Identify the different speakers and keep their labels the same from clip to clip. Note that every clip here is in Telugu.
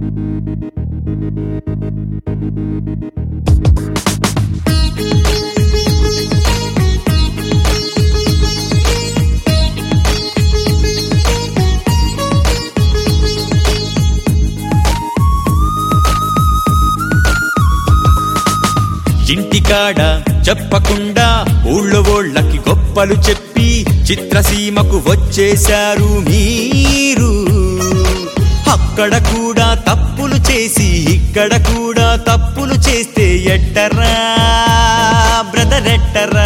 Speaker 1: ఇంటికాడ చెప్పకుండా ఊళ్ళో ఓళ్ళకి గొప్పలు చెప్పి చిత్రసీమకు వచ్చేశారు మీరు అక్కడ కూడా తప్పులు చేసి ఇక్కడ కూడా తప్పులు చేస్తే ఎట్టరా బ్రదర్ ఎట్టరా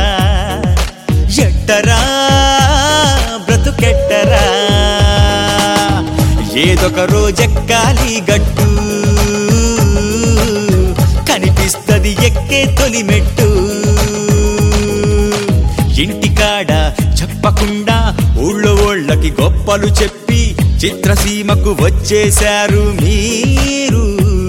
Speaker 1: ఎట్టరా బ్రతుకెట్టరా ఏదొక రోజెక్కాలి గట్టు కనిపిస్తది ఎక్కే తొలి మెట్టు ఇంటికాడ చెప్పకుండా ఊళ్ళో ఓళ్ళకి గొప్పలు చెప్పి చిత్రసీమకు వచ్చేశారు మీరు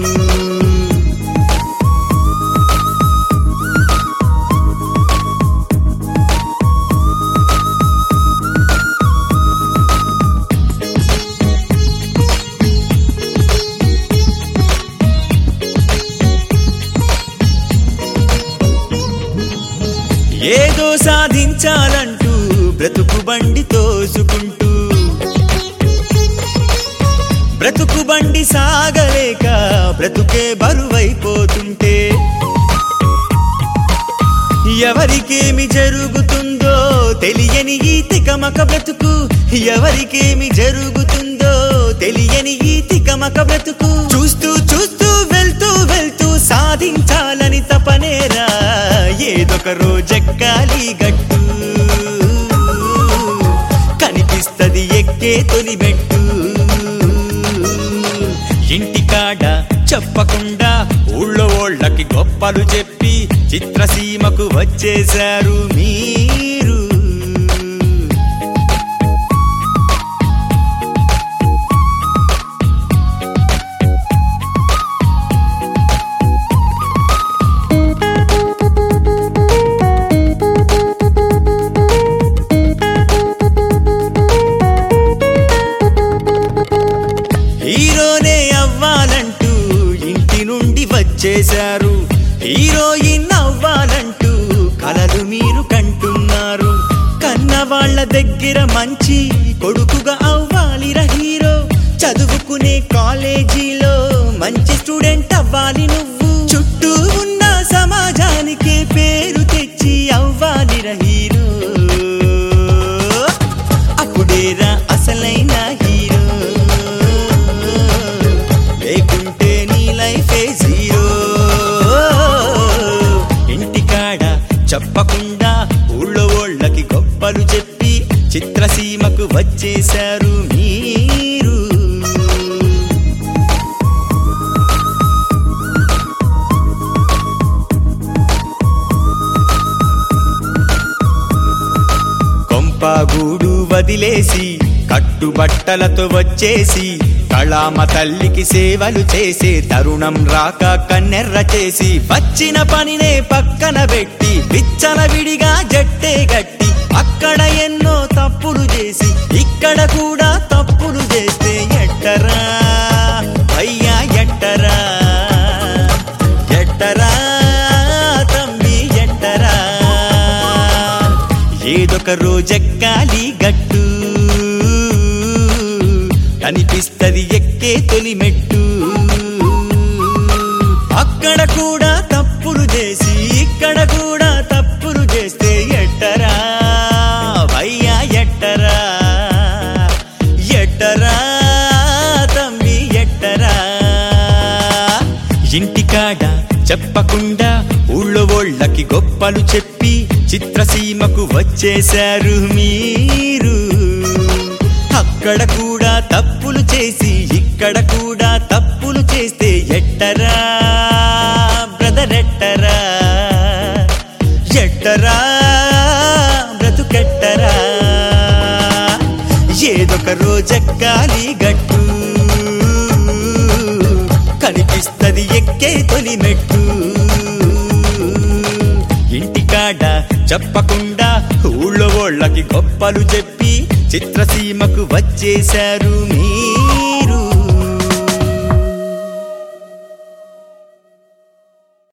Speaker 1: ఏదో సాధించాలంటూ బ్రతుకు బండి తోసుకుంటూ బ్రతుకు బండి సాగలేక బ్రతుకే బరువైపోతుంటే ఎవరికేమి జరుగుతుందో తెలియని ఈ తికమక బ్రతుకు ఎవరికేమి జరుగుతుందో తెలియని ఈ తికమక బ్రతుకు చూస్తూ చూస్తూ వెళ్తూ వెళ్తూ సాధించాలని తపనేరా ఏదొక రోజెక్కాలి గట్టు కనిపిస్తది ఎక్కే తొలి మెట్టు ఇంటికాడ చెప్పకుండా ఊళ్ళో ఓళ్ళకి గొప్పలు చెప్పి చిత్రసీమకు వచ్చేశారు మీరు హీరోనే అవ్వాలంటూ ఇంటి నుండి వచ్చేశారు హీరోయిన్ అవ్వాలంటూ కలలు మీరు కంటున్నారు కన్న వాళ్ళ దగ్గర మంచి కొడుకుగా అవ్వాలిరా హీరో చదువుకునే కాలేజీలో మంచి స్టూడెంట్ అవ్వాలి నువ్వు చుట్టూ ఉన్న సమాజానికి పేరు తెచ్చి అవ్వాలిరా హీరో అప్పుడేరా అసలైన హీరో లేకుంటే నీ లైఫే జీరో ఇంటికాడ చెప్పకుండా ఊళ్ళో ఓళ్ళకి గొప్పలు చెప్పి చిత్రసీమకు వచ్చేశారు మీరు కొంపగూడు వదిలేసి కట్టుబట్టలతో వచ్చేసి కళామ తల్లికి సేవలు చేసే తరుణం రాక కన్నెర్ర చేసి వచ్చిన పనినే పక్కన పెట్టి విచ్చల విడిగా జట్టే గట్టి అక్కడ ఎన్నో తప్పులు చేసి ఇక్కడ కూడా తప్పులు చేస్తే ఎట్టరా అయ్యా ఎట్టరా ఎట్టరా తంబి ఎట్టరా ఏదొక రోజెక్కాలి గట్టు కనిపిస్తది ఎక్కే తొలి మెట్టు అక్కడ కూడా తప్పులు చేసి ఇక్కడ కూడా తప్పులు చేస్తే ఎట్టరా భయ్యా ఎట్టరా ఎట్టరా తమ్మి ఎట్టరా ఇంటికాడ చెప్పకుండా ఊళ్ళో ఓళ్ళకి గొప్పలు చెప్పి చిత్రసీమకు వచ్చేశారు మీరు అక్కడ కూడా తప్పులు చేసి ఇక్కడ కూడా తప్పులు చేస్తే ఎట్టరా బ్రదర్ ఎట్టరా ఎట్టరా బ్రతుకెట్టరా ఏదొక రోజెక్కాలి గట్టు కనిపిస్తది ఎక్కే తొలి మెట్టు ఇంటికాడ చెప్పకుండా ఊళ్ళో ఓళ్ళకి గొప్పలు చెప్పి చిత్రసీమకు వచ్చేశారు మీరు